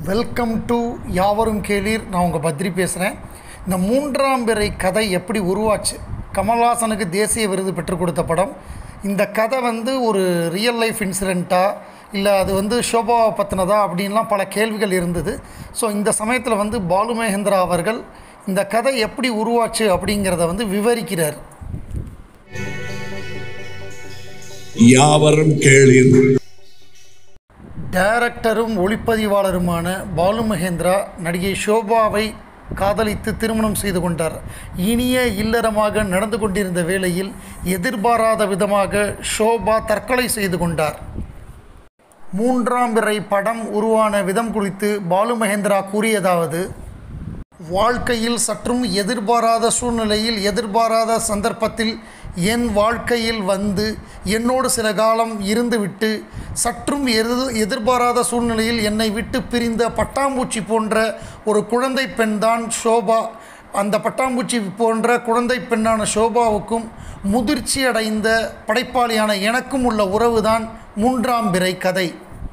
welcome to யாவரும் கேளீர் நான் உங்கள் பத்ரி பேசுகிறேன் இந்த மூன்றாம் பிறை கதை எப்படி உருவாச்சு கமல்ஹாசனுக்கு தேசிய விருது பெற்றுக் கொடுத்த படம் இந்த கதை வந்து ஒரு ரியல் லைஃப் இன்சிடெண்ட்டா இல்லை அது வந்து ஷோபாவை பற்றினதா அப்படின்லாம் பல கேள்விகள் இருந்தது ஸோ இந்த சமயத்தில் வந்து பாலு மகேந்திரா அவர்கள் இந்த கதை எப்படி உருவாச்சு அப்படிங்கிறத வந்து விவரிக்கிறார் யாவரும் கேளீர் டைரக்டரும் ஒளிப்பதிவாளருமான பாலு மகேந்திரா நடிகை ஷோபாவை காதலித்து திருமணம் செய்து கொண்டார் இனிய இல்லறமாக நடந்து கொண்டிருந்த வேளையில் எதிர்பாராத விதமாக ஷோபா தற்கொலை செய்து கொண்டார் மூன்றாம் பிறை படம் உருவான விதம் குறித்து பாலு மகேந்திரா கூறியதாவது வாழ்க்கையில் சற்றும் எதிர்பாராத சூழ்நிலையில் எதிர்பாராத சந்தர்ப்பத்தில் என் வாழ்க்கையில் வந்து என்னோடு சில காலம் இருந்துவிட்டு சற்றும் எது எதிர்பாராத சூழ்நிலையில் என்னை விட்டு பிரிந்த பட்டாம்பூச்சி போன்ற ஒரு குழந்தை பெண்தான் ஷோபா அந்த பட்டாம்பூச்சி போன்ற குழந்தை பெண்ணான ஷோபாவுக்கும் முதிர்ச்சி அடைந்த படைப்பாளியான எனக்கும் உள்ள உறவுதான் மூன்றாம் பிறை கதை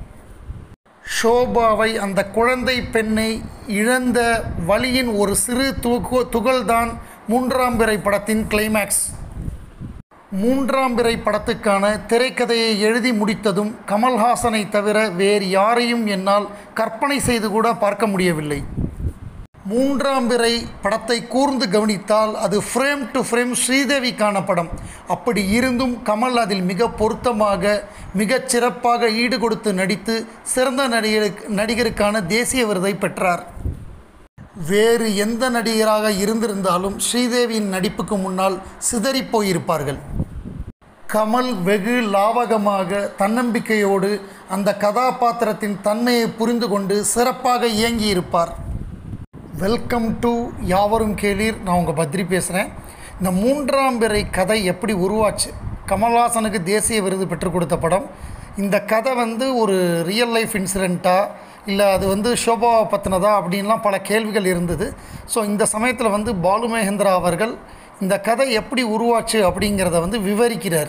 ஷோபாவை அந்த குழந்தை பெண்ணை இழந்த வழியின் ஒரு சிறு துகு துகள்தான் மூன்றாம் பிறை படத்தின் கிளைமேக்ஸ் மூன்றாம் பிறை படத்துக்கான திரைக்கதையை எழுதி முடித்ததும் கமல்ஹாசனை தவிர வேறு யாரையும் என்னால் கற்பனை செய்து கூட பார்க்க முடியவில்லை மூன்றாம் பிறை படத்தை கூர்ந்து கவனித்தால் அது ஃப்ரேம் டு ஃப்ரேம் ஸ்ரீதேவிக்கான படம் அப்படி இருந்தும் கமல் அதில் மிக பொருத்தமாக மிகச் சிறப்பாக ஈடு கொடுத்து நடித்து சிறந்த நடிகருக்கு நடிகருக்கான தேசிய விருதை பெற்றார் வேறு எந்த நடிகராக இருந்திருந்தாலும் ஸ்ரீதேவியின் நடிப்புக்கு முன்னால் சிதறிப் போயிருப்பார்கள் கமல் வெகு லாவகமாக தன்னம்பிக்கையோடு அந்த கதாபாத்திரத்தின் தன்மையை புரிந்து கொண்டு சிறப்பாக இயங்கியிருப்பார் வெல்கம் டு யாவரும் கேளீர் நான் உங்கள் பத்ரி பேசுகிறேன் இந்த மூன்றாம் பிறை கதை எப்படி உருவாச்சு கமல்ஹாசனுக்கு தேசிய விருது பெற்றுக் கொடுத்த படம் இந்த கதை வந்து ஒரு ரியல் லைஃப் இன்சிடெண்ட்டா இல்லை அது வந்து ஷோபாவை பற்றினதா அப்படின்லாம் பல கேள்விகள் இருந்தது ஸோ இந்த சமயத்தில் வந்து பாலு மகேந்திரா அவர்கள் இந்த கதை எப்படி உருவாச்சு அப்படிங்கிறத வந்து விவரிக்கிறார்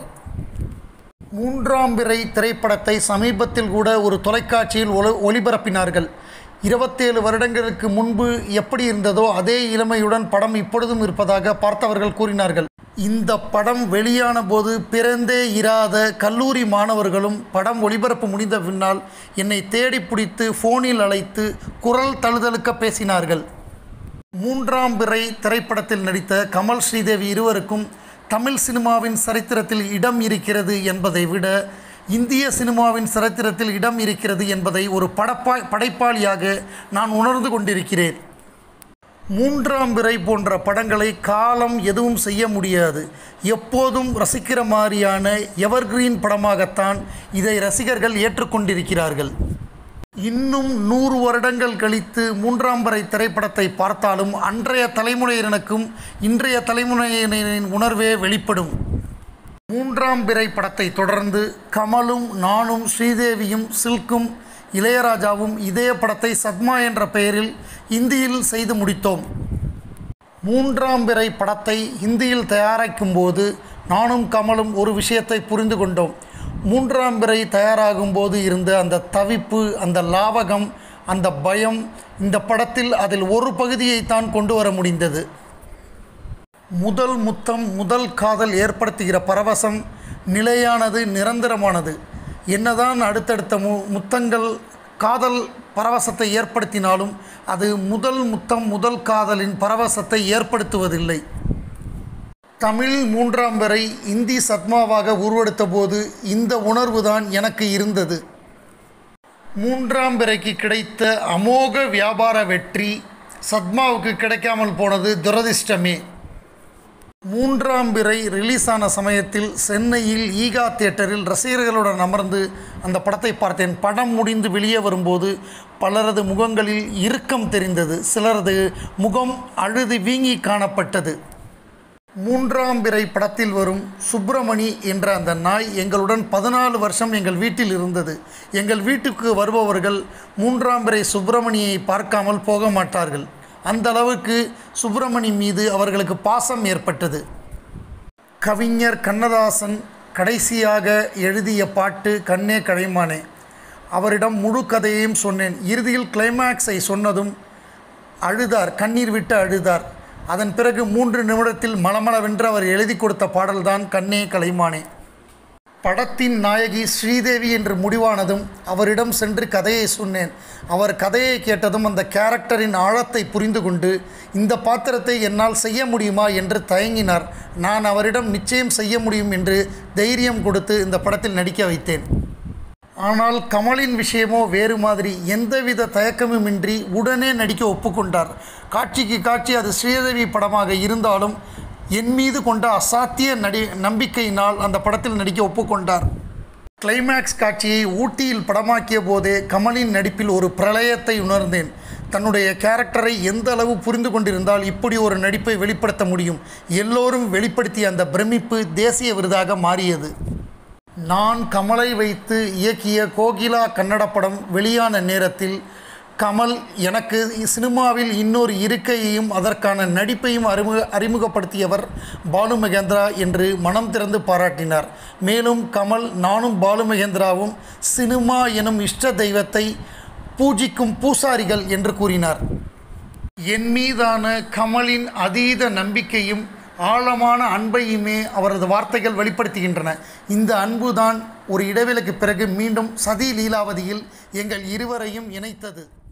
மூன்றாம் பிறை திரைப்படத்தை சமீபத்தில் கூட ஒரு தொலைக்காட்சியில் ஒளி ஒளிபரப்பினார்கள் இருபத்தேழு வருடங்களுக்கு முன்பு எப்படி இருந்ததோ அதே இளமையுடன் படம் இப்பொழுதும் இருப்பதாக பார்த்தவர்கள் கூறினார்கள் இந்த படம் வெளியான போது பிறந்தே இராத கல்லூரி மாணவர்களும் படம் ஒளிபரப்பு முடிந்த பின்னால் என்னை தேடி பிடித்து ஃபோனில் அழைத்து குரல் தழுதழுக்க பேசினார்கள் மூன்றாம் பிறை திரைப்படத்தில் நடித்த கமல் ஸ்ரீதேவி இருவருக்கும் தமிழ் சினிமாவின் சரித்திரத்தில் இடம் இருக்கிறது என்பதை விட இந்திய சினிமாவின் சரித்திரத்தில் இடம் இருக்கிறது என்பதை ஒரு படப்பா படைப்பாளியாக நான் உணர்ந்து கொண்டிருக்கிறேன் மூன்றாம் பிறை போன்ற படங்களை காலம் எதுவும் செய்ய முடியாது எப்போதும் ரசிக்கிற மாதிரியான எவர்கிரீன் படமாகத்தான் இதை ரசிகர்கள் ஏற்றுக்கொண்டிருக்கிறார்கள் இன்னும் நூறு வருடங்கள் கழித்து மூன்றாம் பிறை திரைப்படத்தை பார்த்தாலும் அன்றைய தலைமுறையினருக்கும் இன்றைய தலைமுறையினரின் உணர்வே வெளிப்படும் மூன்றாம் பிறை படத்தை தொடர்ந்து கமலும் நானும் ஸ்ரீதேவியும் சில்கும் இளையராஜாவும் இதே படத்தை சத்மா என்ற பெயரில் இந்தியில் செய்து முடித்தோம் மூன்றாம் பிறை படத்தை ஹிந்தியில் தயாரிக்கும் போது நானும் கமலும் ஒரு விஷயத்தை புரிந்து கொண்டோம் மூன்றாம் பிறை தயாராகும் போது இருந்த அந்த தவிப்பு அந்த லாவகம் அந்த பயம் இந்த படத்தில் அதில் ஒரு பகுதியைத்தான் கொண்டு வர முடிந்தது முதல் முத்தம் முதல் காதல் ஏற்படுத்துகிற பரவசம் நிலையானது நிரந்தரமானது என்னதான் அடுத்தடுத்த மு முத்தங்கள் காதல் பரவசத்தை ஏற்படுத்தினாலும் அது முதல் முத்தம் முதல் காதலின் பரவசத்தை ஏற்படுத்துவதில்லை தமிழ் மூன்றாம் வரை இந்தி சத்மாவாக உருவெடுத்த போது இந்த உணர்வு தான் எனக்கு இருந்தது மூன்றாம் பிறைக்கு கிடைத்த அமோக வியாபார வெற்றி சத்மாவுக்கு கிடைக்காமல் போனது துரதிர்ஷ்டமே மூன்றாம் பிறை ரிலீஸ் ஆன சமயத்தில் சென்னையில் ஈகா தியேட்டரில் ரசிகர்களுடன் அமர்ந்து அந்த படத்தை பார்த்தேன் படம் முடிந்து வெளியே வரும்போது பலரது முகங்களில் இறுக்கம் தெரிந்தது சிலரது முகம் அழுது வீங்கி காணப்பட்டது மூன்றாம் பிறை படத்தில் வரும் சுப்பிரமணி என்ற அந்த நாய் எங்களுடன் பதினாலு வருஷம் எங்கள் வீட்டில் இருந்தது எங்கள் வீட்டுக்கு வருபவர்கள் மூன்றாம் பிறை சுப்பிரமணியை பார்க்காமல் போக மாட்டார்கள் அந்த அளவுக்கு சுப்பிரமணி மீது அவர்களுக்கு பாசம் ஏற்பட்டது கவிஞர் கண்ணதாசன் கடைசியாக எழுதிய பாட்டு கண்ணே கழைமானே அவரிடம் முழு கதையையும் சொன்னேன் இறுதியில் கிளைமேக்ஸை சொன்னதும் அழுதார் கண்ணீர் விட்டு அழுதார் அதன் பிறகு மூன்று நிமிடத்தில் மலமளவென்று அவர் எழுதி கொடுத்த பாடல்தான் கண்ணே கலைமானே படத்தின் நாயகி ஸ்ரீதேவி என்று முடிவானதும் அவரிடம் சென்று கதையை சொன்னேன் அவர் கதையை கேட்டதும் அந்த கேரக்டரின் ஆழத்தை புரிந்து கொண்டு இந்த பாத்திரத்தை என்னால் செய்ய முடியுமா என்று தயங்கினார் நான் அவரிடம் நிச்சயம் செய்ய முடியும் என்று தைரியம் கொடுத்து இந்த படத்தில் நடிக்க வைத்தேன் ஆனால் கமலின் விஷயமோ வேறு மாதிரி எந்தவித தயக்கமுமின்றி உடனே நடிக்க ஒப்புக்கொண்டார் காட்சிக்கு காட்சி அது ஸ்ரீதேவி படமாக இருந்தாலும் என் மீது கொண்ட அசாத்திய நடி நம்பிக்கையினால் அந்த படத்தில் நடிக்க ஒப்புக்கொண்டார் கிளைமேக்ஸ் காட்சியை ஊட்டியில் படமாக்கிய போதே கமலின் நடிப்பில் ஒரு பிரளயத்தை உணர்ந்தேன் தன்னுடைய கேரக்டரை எந்த அளவு புரிந்து கொண்டிருந்தால் இப்படி ஒரு நடிப்பை வெளிப்படுத்த முடியும் எல்லோரும் வெளிப்படுத்திய அந்த பிரமிப்பு தேசிய விருதாக மாறியது நான் கமலை வைத்து இயக்கிய கோகிலா கன்னட படம் வெளியான நேரத்தில் கமல் எனக்கு சினிமாவில் இன்னொரு இருக்கையையும் அதற்கான நடிப்பையும் அறிமுக அறிமுகப்படுத்தியவர் பாலு மகேந்திரா என்று மனம் திறந்து பாராட்டினார் மேலும் கமல் நானும் பாலு மகேந்திராவும் சினிமா எனும் இஷ்ட தெய்வத்தை பூஜிக்கும் பூசாரிகள் என்று கூறினார் என் மீதான கமலின் அதீத நம்பிக்கையும் ஆழமான அன்பையுமே அவரது வார்த்தைகள் வெளிப்படுத்துகின்றன இந்த அன்புதான் ஒரு இடைவேளைக்கு பிறகு மீண்டும் சதி லீலாவதியில் எங்கள் இருவரையும் இணைத்தது